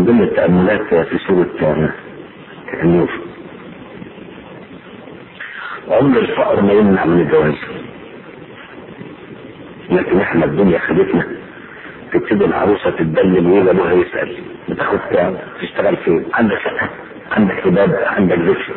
ضمن التأملات في سورة النور عمر الفقر ما يمنع من الجواز لكن احنا الدنيا خدتنا تبتدي العروسة تتدلل ويجي ابوها يسأل بتاخد كام؟ تشتغل فين؟ عندك شقة؟ عندك حباب؟ عندك زفت؟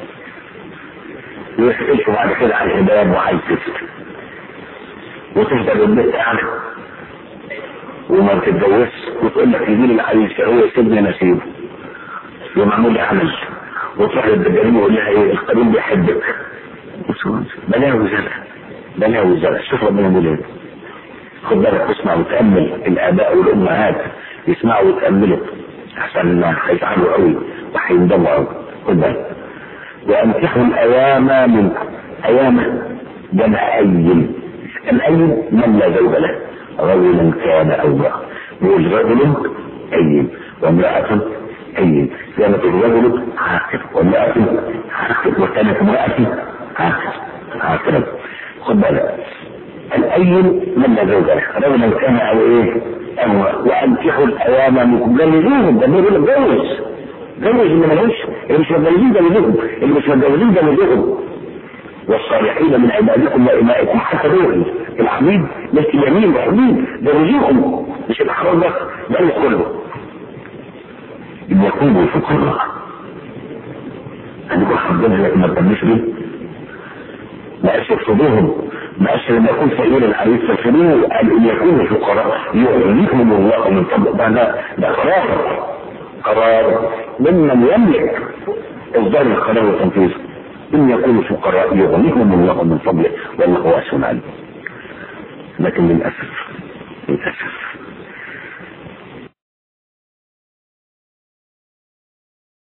ويسألكوا بعد كده عن الحباب وعن الزفت وتفضل البيت قاعدة وما بتتجوزش وتقول لك يجي لي العريس هو يسيبني نسيبه يوم عمل لي عمل وتروح للدجالين ويقول لها ايه القريب بيحبك بلاها وزرع بلاها وزرع شوف ربنا بيقول ايه خد بالك تسمع وتامل الاباء والامهات يسمعوا ويتاملوا احسن ما هيزعلوا قوي وهيندموا قوي خد بالك وانكحوا الايام منكم ايام جمع ايم الايم من لا زوج له رجل كان او امراه يقول رجل ايم وامراه ايم كانت الرجل عاقل وامراه عاقل وكانت امراه عاقل عاقلا خد بالك الايم من لا زوج له رجلا كان او ايه او وانكحوا الايام منكم جوزوهم ده بيقول لك جوز جوز اللي ملوش اللي مش متجوزين جوزوهم اللي مش متجوزين جوزوهم والصالحين من عبادكم وإمائكم حتى دول العبيد مش اليمين وحبيب جوزوهم مش الأحرار بس ده كله إن يكونوا فقراء عندكم حبيب لكن ما تبنيش بيه ما قالش اقصدوهم ما قالش لما يكون فقير العريس فاكرين قال ان يكونوا فقراء يغنيهم الله من فضل ده ده ده قرار قرار ممن يملك اصدار القرار وتنفيذه ان يكونوا فقراء يغنيهم الله من فضله والله واسع عليم لكن للاسف للاسف